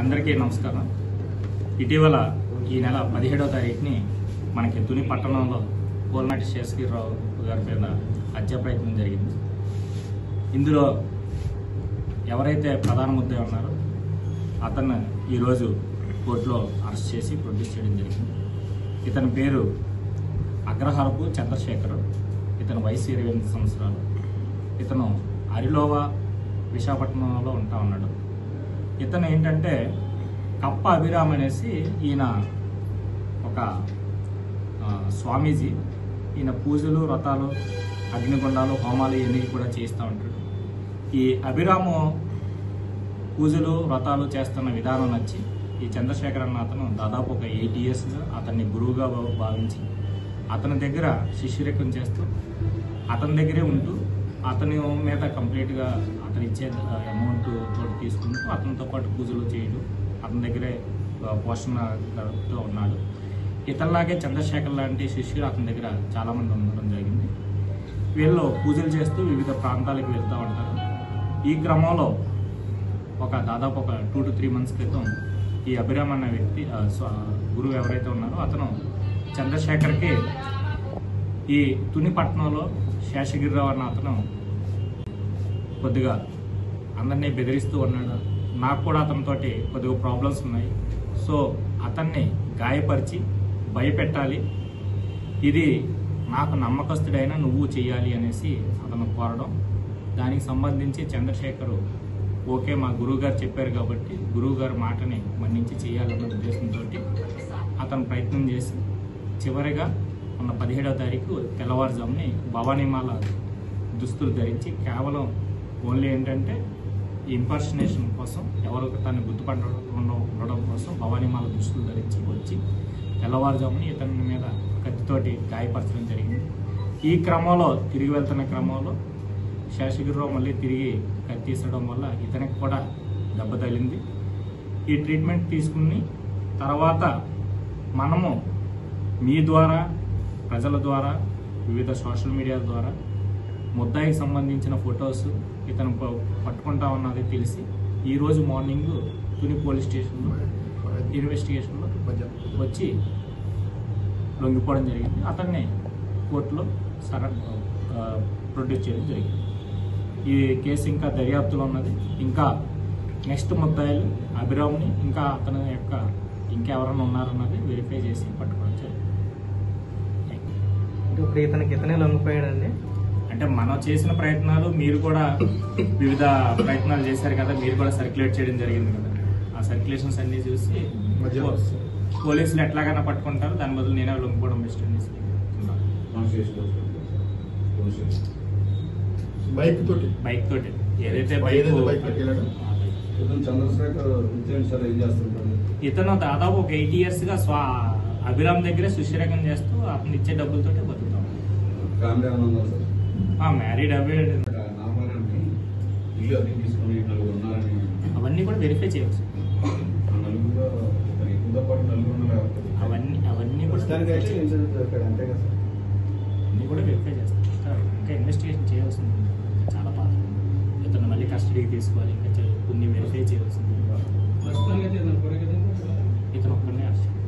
అందరికీ నమస్కారం ఇటీవల ఈ నెల పదిహేడవ తారీఖుని మనకి తుని పట్టణంలో పోల్నాటి శేషగిరిరావు గారి మీద హత్య ప్రయత్నం జరిగింది ఇందులో ఎవరైతే ప్రధాన ముద్ద ఉన్నారో అతను ఈరోజు కోర్టులో అరెస్ట్ చేసి ప్రొడ్యూస్ చేయడం జరిగింది ఇతని పేరు అగ్రహారపు చంద్రశేఖర్ ఇతను వయసు ఇరవై ఎనిమిది సంవత్సరాలు ఇతను అరిలోవా విశాఖపట్నంలో ఉంటా ఉన్నాడు ఇతను ఏంటంటే కప్ప అభిరామ్ అనేసి ఈయన ఒక ఆ, స్వామీజీ ఈయన పూజలు వ్రతాలు అగ్నిగుండాలు హోమాలు ఇవన్నీ కూడా చేస్తూ ఉంటాడు ఈ అభిరాము పూజలు వ్రతాలు చేస్తున్న విధానం నచ్చి ఈ చంద్రశేఖర్ అన్న అతను దాదాపు ఒక ఎయిట్ ఇయర్స్గా అతన్ని గురువుగా భా- భావించి అతని దగ్గర శిష్యరికం చేస్తూ అతని దగ్గరే ఉంటూ అతని మీద కంప్లీట్గా అతను ఇచ్చే అమౌంట్ తోటి తీసుకుంటూ అతనితో పాటు పూజలు చేయడం అతని దగ్గరే ఆ, పోషణతో ఉన్నాడు ఇతనిలాగే చంద్రశేఖర్ లాంటి శిష్యులు అతని దగ్గర చాలామంది ఉండడం జరిగింది వీళ్ళు పూజలు చేస్తూ వివిధ ప్రాంతాలకు వెళ్తూ ఉంటారు ఈ క్రమంలో ఒక దాదాపు ఒక టూ టు త్రీ మంత్స్ క్రితం ఈ అభిరామ్ అన్న వ్యక్తి ఆ, స్వ- గురువు ఎవరైతే ఉన్నారో అతను చంద్రశేఖర్కి ఈ తునిపట్నంలో శేషగిరిరావు అన్న అతను కొద్దిగా అందరినీ బెదిరిస్తూ ఉన్నాడు నాకు కూడా అతనితోటి కొద్దిగా ప్రాబ్లమ్స్ ఉన్నాయి సో అతన్ని గాయపరిచి భయపెట్టాలి ఇది నాకు నమ్మకస్తుడైన నువ్వు చేయాలి అనేసి అతను కోరడం దానికి సంబంధించి చంద్రశేఖరు ఓకే మా గురువుగారు చెప్పారు కాబట్టి గురువుగారి మాటని మన్నించి చేయాలన్న ఉద్దేశంతో అతను ప్రయత్నం చేసి చివరిగా మొన్న పదిహేడవ తారీఖు తెల్లవారుజాముని భవానీమాల దుస్తులు ధరించి కేవలం ఓన్లీ ఏంటంటే ఇంపర్షనేషన్ కోసం ఎవరు తను గుర్తుపడడం ఉండడం కోసం భవానీమాల దుస్తులు ధరించి వచ్చి తెల్లవారుజాముని ఇతని మీద కత్తితోటి గాయపరచడం జరిగింది ఈ క్రమంలో తిరిగి వెళ్తున్న క్రమంలో శేషగిరిరావు మళ్ళీ తిరిగి కత్తీసడం వల్ల ఇతనికి కూడా దెబ్బ తగిలింది ఈ ట్రీట్మెంట్ తీసుకుని తర్వాత మనము మీ ద్వారా ప్రజల ద్వారా వివిధ సోషల్ మీడియా ద్వారా ముద్దాయికి సంబంధించిన ఫొటోస్ ఇతను ప- పట్టుకుంటా ఉన్నది తెలిసి ఈ రోజు మార్నింగ్ తుని పోలీస్ స్టేషన్లో ఇన్వెస్టిగేషన్లో వచ్చి లొంగిపోవడం జరిగింది అతన్ని కోర్టులో సర ప్రొడ్యూస్ చేయడం జరిగింది ఈ కేసు ఇంకా దర్యాప్తులో ఉన్నది ఇంకా నెక్స్ట్ ముద్దాయిలు అభిరామ్ని ఇంకా అతని యొక్క ఇంకెవరైనా ఉన్నారన్నది వెరిఫై చేసి పట్టుకోవడం జరిగింది అంటే ఇప్పుడు ఇతనికి ఇతనే లొంగిపోయాడండి అంటే మనం చేసిన ప్రయత్నాలు మీరు కూడా వివిధ ప్రయత్నాలు చేశారు కదా మీరు కూడా సర్క్యులేట్ చేయడం జరిగింది కదా ఆ సర్క్యులేషన్స్ అన్ని చూసి మధ్యలో పో- పోలీసులు ఎట్లాగైనా పట్టుకుంటారు దాని బదులు నేనే లొంగిపోవడం బెస్ట్ అనేసి బైక్ తోటి బైక్ తోటి ఏదైతే ఏదైతే బైక్ బైక్ తోటి వెళ్ళాడో? ఇతను చంద్రశేఖర్ విజయన్ సార్ ఏం చేస్తుంటాడు ఇతను దాదాపు ఒక ఎయిట్ ఇయర్స్ గా స్వా అభిరామ్ దగ్గరే సుశీరకం చేస్తూ అతను ఇచ్చే డబ్బులతోటే బతుకుతాం ఫ్యామిలీ ఏమైనా ఉందా సార్ ఆ మ్యారీడ్ అవి నామారాన్ని ఇల్లు అద్దెకి తీసుకొని నలుగురు ఉన్నారని అవన్నీ కూడా వెరిఫై చేయవచ్చు ఆ నలుగురు ఇతను ఇతనితో పాటు నలుగురు ఉన్నారు కాబట్టి అవన్నీ అవన్నీ కూడా ప్రస్తుతానికి అయితే ఇన్సిడెంట్ దొరికాడు అంతే కదా సార్ అన్నీ కూడా వెరిఫై చేస్తాం ఇంకా ఇంకా ఇన్వెస్టిగేషన్ చేయాల్సింది ఉంది. చాలా బాధ ఇతను మళ్ళీ కస్టడీకి తీసుకోవాలి ఇంకా చే- కొన్ని వెరిఫై చేయాల్సింది ఇతను ఒక్కనే అరెస్ట్